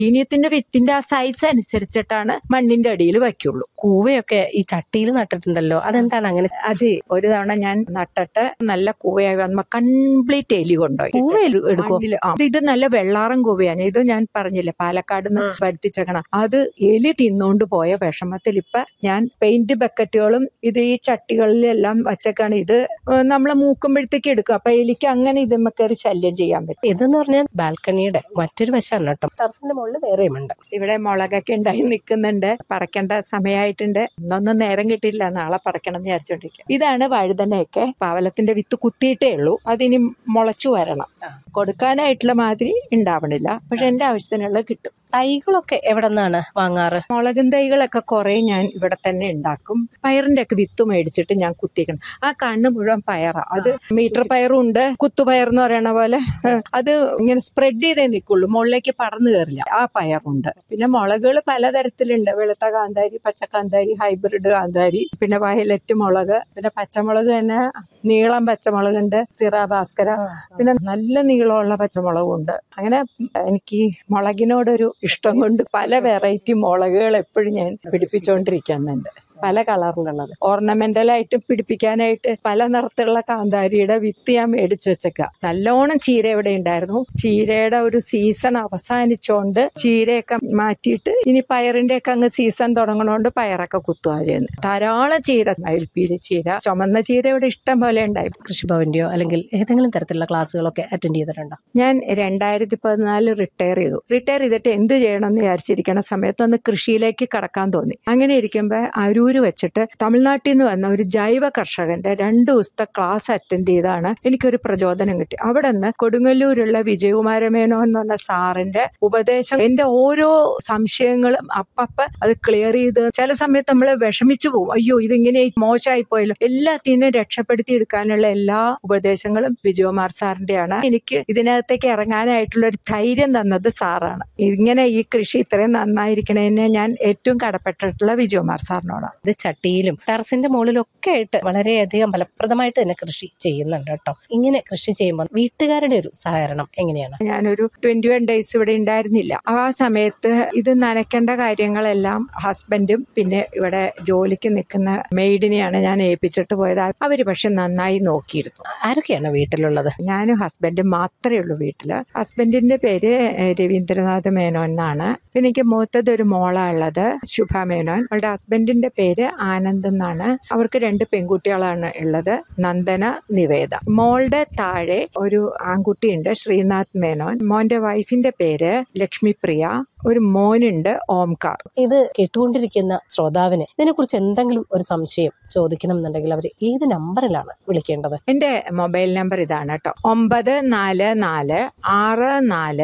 ഇനിയത്തിന്റെ വിത്തിന്റെ ആ സൈസ് അനുസരിച്ചിട്ടാണ് മണ്ണിന്റെ അടിയിൽ വയ്ക്കുള്ളൂ കൂവയൊക്കെ ഈ ചട്ടിയിൽ നട്ടിട്ടുണ്ടല്ലോ അതെന്താണ് അങ്ങനെ അത് ഒരു തവണ ഞാൻ നട്ടിട്ട് നല്ല കൂവയായി വന്നപ്പോ കംപ്ലീറ്റ് എലി കൊണ്ടുപോയി കൂവ എടു- എടുക്കുവോ മണ്ണില് ആ. ഇത് നല്ല വെള്ളാറം കൂവയാണ് ഇത് ഞാൻ പറഞ്ഞില്ലേ പാലക്കാട് നിന്ന് വരുത്തിച്ചേക്കണം അത് എലി തിന്നുകൊണ്ട് പോയ വിഷമത്തിൽ ഇപ്പൊ ഞാൻ പെയിന്റ് ബക്കറ്റുകളും ഇത് ഈ ചട്ടികളിലെല്ലാം വച്ചേക്കാണ് ഇത് നമ്മളെ മൂക്കുമ്പോഴത്തേക്ക് എടുക്കും അപ്പൊ എലിക്ക് അങ്ങനെ ഇതുമ്മൊക്കെ ഒരു ശല്യം ചെയ്യാൻ പറ്റും ഇതെന്ന് പറഞ്ഞാൽ ബാൽക്കണിയുടെ മറ്റൊരു വശമാണ് കേട്ടോ ടെറസിന്റെ മുകളിൽ വേറെയും ഉണ്ട് ഇവിടെ മുളകൊക്കെ ഉണ്ടായി നിൽക്കുന്നുണ്ട് പറക്കേണ്ട സമയമായിട്ടുണ്ട് ഇന്നൊന്നും നേരം കിട്ടിയില്ല നാളെ പറക്കണം എന്ന് വിചാരിച്ചോണ്ടിരിക്കും ഇതാണ് വഴുതനയൊക്കെ പാവലത്തിന്റെ വിത്ത് കുത്തിയിട്ടേ ഉള്ളൂ അതിനി മുളച്ചു വരണം ആ. കൊടുക്കാനായിട്ടുള്ള മാതിരി ഉണ്ടാവണില്ല പക്ഷെ എന്റെ ആവശ്യത്തിനുള്ള കിട്ടും തൈകളൊക്കെ എവിടെ നിന്നാണ് വാങ്ങാറ് മുളകും തൈകളൊക്കെ കുറെ ഞാൻ ഇവിടെ തന്നെ ഉണ്ടാക്കും പയറിന്റെ ഒക്കെ വിത്ത് മേടിച്ചിട്ട് ഞാൻ കുത്തിക്കണം ആ കണ്ണ് മുഴുവൻ പയറാ അത് മീറ്റർ പയറും ഉണ്ട് കുത്തുപയർ എന്ന് പറയണ പോലെ ഏഹ്, അത് ഇങ്ങനെ സ്പ്രെഡ് ചെയ്തേ നിൽക്കുള്ളൂ മുകളിലേക്ക് പടർന്നു കയറില്ല ആ പയറുണ്ട് പിന്നെ മുളകുകൾ പലതരത്തിലുണ്ട് വെളുത്ത കാന്താരി പച്ച കാന്താരി ഹൈബ്രിഡ് കാന്താരി പിന്നെ വയലറ്റ് മുളക് പിന്നെ പച്ചമുളക് തന്നെ നീളം പച്ചമുളകുണ്ട് സിറ ഭാസ്കര പിന്നെ നല്ല നീളമുള്ള പച്ചമുളകും ഉണ്ട് അങ്ങനെ എനിക്ക് മുളകിനോടൊരു ഇഷ്ടം കൊണ്ട് പല വെറൈറ്റി മുളകുകൾ എപ്പോഴും ഞാൻ പിടിപ്പിച്ചുകൊണ്ടിരിക്കുന്നുണ്ട് പല കളറിലുള്ളത് ഓർണമെന്റൽ ആയിട്ട് പിടിപ്പിക്കാനായിട്ട് പല നിറത്തിലുള്ള കാന്താരിയുടെ വിത്ത് ഞാൻ മേടിച്ചു വെച്ചേക്ക നല്ലോണം ചീര ഇവിടെ ഉണ്ടായിരുന്നു ചീരയുടെ ഒരു സീസൺ അവസാനിച്ചോണ്ട് ചീരയൊക്കെ മാറ്റിയിട്ട് ഇനി പയറിന്റെ ഒക്കെ അങ്ങ് സീസൺ തുടങ്ങണോണ്ട് പയറൊക്കെ കുത്തുക ചെയ്യുന്നത് ധാരാളം ചീര മയിൽപ്പീലി ചീര ചുമന്ന ചീര ഇവിടെ ഇഷ്ടം പോലെ ഉണ്ടായി കൃഷിഭവന്റെയോ അല്ലെങ്കിൽ ഏതെങ്കിലും തരത്തിലുള്ള ക്ലാസ്സുകളൊക്കെ അറ്റൻഡ് ചെയ്തിട്ടുണ്ടോ ഞാൻ രണ്ടായിരത്തി പതിനാലിൽ റിട്ടയർ ചെയ്തു റിട്ടയർ ചെയ്തിട്ട് എന്ത് ചെയ്യണം എന്ന് വിചാരിച്ചിരിക്കുന്ന സമയത്ത് ഒന്ന് കൃഷിയിലേക്ക് കടക്കാൻ തോന്നി അങ്ങനെ ഇരിക്കുമ്പോൾ അരൂര് വെച്ചിട്ട് തമിഴ്നാട്ടിൽ നിന്ന് വന്ന ഒരു ജൈവ കർഷകന്റെ രണ്ട് ദിവസത്തെ ക്ലാസ് അറ്റൻഡ് ചെയ്താണ് എനിക്കൊരു പ്രചോദനം കിട്ടി അവിടെ നിന്ന് കൊടുങ്ങല്ലൂരുള്ള വിജയകുമാര മേനോൻ എന്ന് പറഞ്ഞ സാറിന്റെ ഉപദേശം എന്റെ ഓരോ സംശയങ്ങളും അപ്പപ്പ അത് ക്ലിയർ ചെയ്ത് ചില സമയത്ത് നമ്മൾ വിഷമിച്ചു പോകും അയ്യോ ഇതിങ്ങനെ മോശമായി പോയല്ലോ എല്ലാത്തിനും രക്ഷപ്പെടുത്തി എടുക്കാനുള്ള എല്ലാ ഉപദേശങ്ങളും വിജയകുമാർ സാറിന്റെയാണ് എനിക്ക് ഇതിനകത്തേക്ക് ഇറങ്ങാനായിട്ടുള്ള ഒരു ധൈര്യം തന്നത് സാറാണ് ഇങ്ങനെ ഈ കൃഷി ഇത്രയും നന്നായിരിക്കണേന് ഞാൻ ഏറ്റവും കടപ്പെട്ടിട്ടുള്ള വിജയകുമാർ സാറിനോടാണ് ഇത് ചട്ടിയിലും ടെറസിന്റെ മുകളിലൊക്കെ ആയിട്ട് വളരെയധികം ഫലപ്രദമായിട്ട് തന്നെ കൃഷി ചെയ്യുന്നുണ്ട് കേട്ടോ ഇങ്ങനെ കൃഷി ചെയ്യുമ്പോൾ വീട്ടുകാരുടെ ഒരു സഹകരണം എങ്ങനെയാണ് ഞാനൊരു ട്വന്റി വൺ ഡേയ്സ് ഇവിടെ ഉണ്ടായിരുന്നില്ല ആ സമയത്ത് ഇത് നനയ്ക്കേണ്ട കാര്യങ്ങളെല്ലാം ഹസ്ബൻഡും പിന്നെ ഇവിടെ ജോലിക്ക് നിൽക്കുന്ന മെയ്ഡിനെയാണ് ഞാൻ ഏൽപ്പിച്ചിട്ട് പോയത് അവര് പക്ഷെ നന്നായി നോക്കിയിരുന്നു ആരൊക്കെയാണ് വീട്ടിലുള്ളത് ഞാനും ഹസ്ബൻഡും മാത്രമേ ഉള്ളൂ വീട്ടില് ഹസ്ബൻഡിന്റെ പേര് ഏഹ്, രവീന്ദ്രനാഥ് മേനോൻ എന്നാണ് പിന്നെ എനിക്ക് മൂത്തത് ഒരു മോളാ ഉള്ളത് ശുഭ മേനോൻ അവളുടെ ഹസ്ബൻഡിന്റെ പേര് ആനന്ദ് എന്നാണ് അവർക്ക് രണ്ട് പെൺകുട്ടികളാണ് ഉള്ളത് നന്ദന നിവേദ മോളുടെ താഴെ ഒരു ആൺകുട്ടിയുണ്ട് ശ്രീനാഥ് മേനോൻ മോന്റെ വൈഫിന്റെ പേര് ലക്ഷ്മിപ്രിയ ഒരു മോനുണ്ട് ഓംകാർ ഇത് കേട്ടുകൊണ്ടിരിക്കുന്ന ശ്രോതാവിന് ഇതിനെക്കുറിച്ച് എന്തെങ്കിലും ഒരു സംശയം ചോദിക്കണം എന്നുണ്ടെങ്കിൽ അവർ ഏത് നമ്പറിലാണ് വിളിക്കേണ്ടത് എന്റെ മൊബൈൽ നമ്പർ ഇതാണ് കേട്ടോ ഒമ്പത് നാല് നാല് ആറ് നാല്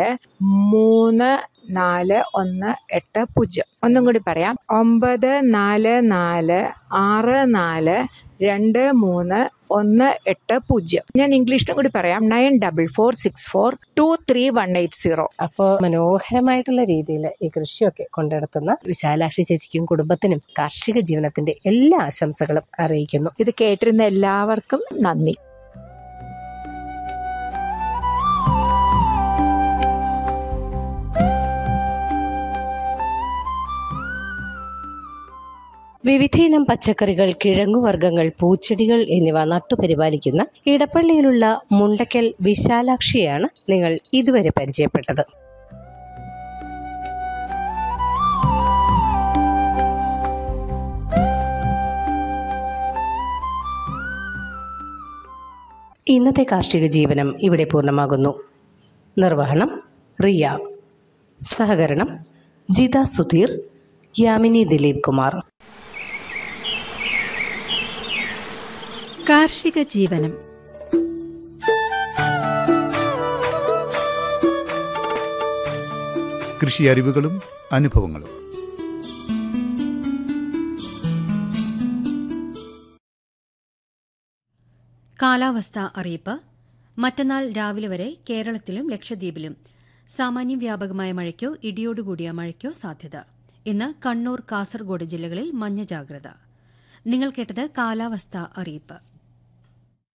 മൂന്ന് നാല് ഒന്ന് എട്ട് പൂജ്യം ഒന്നും കൂടി പറയാം ഒമ്പത് നാല് നാല് ആറ് നാല് രണ്ട് മൂന്ന് ഒന്ന് എട്ട് പൂജ്യം ഞാൻ ഇംഗ്ലീഷിലും കൂടി പറയാം nine double four six four two three one eight zero അപ്പോൾ മനോഹരമായിട്ടുള്ള രീതിയിൽ ഈ കൃഷിയൊക്കെ കൊണ്ടെടുത്തുന്ന വിശാലാക്ഷി ചേച്ചിക്കും കുടുംബത്തിനും കാർഷിക ജീവനത്തിന്റെ എല്ലാ ആശംസകളും അറിയിക്കുന്നു ഇത് കേട്ടിരുന്ന എല്ലാവർക്കും നന്ദി വിവിധയിനം പച്ചക്കറികൾ കിഴങ്ങുവർഗ്ഗങ്ങൾ പൂച്ചെടികൾ എന്നിവ നട്ടുപരിപാലിക്കുന്ന ഇടപ്പള്ളിയിലുള്ള മുണ്ടക്കൽ വിശാലാക്ഷിയാണ് നിങ്ങൾ ഇതുവരെ പരിചയപ്പെട്ടത് ഇന്നത്തെ കാർഷിക ജീവനം ഇവിടെ പൂർണ്ണമാകുന്നു നിർവഹണം റിയ സഹകരണം ജിത സുധീർ യാമിനി ദിലീപ് കുമാർ കാർഷിക ജീവനം കൃഷി അറിവുകളും അനുഭവങ്ങളും കാലാവസ്ഥ അറിയിപ്പ് മറ്റന്നാൾ രാവിലെ വരെ കേരളത്തിലും ലക്ഷദ്വീപിലും സാമാന്യം വ്യാപകമായ മഴയ്ക്കോ ഇടിയോടുകൂടിയ മഴയ്ക്കോ സാധ്യത ഇന്ന് കണ്ണൂർ കാസർഗോഡ് ജില്ലകളിൽ മഞ്ഞ ജാഗ്രത നിങ്ങൾ കേട്ടത് കാലാവസ്ഥ അറിയിപ്പ്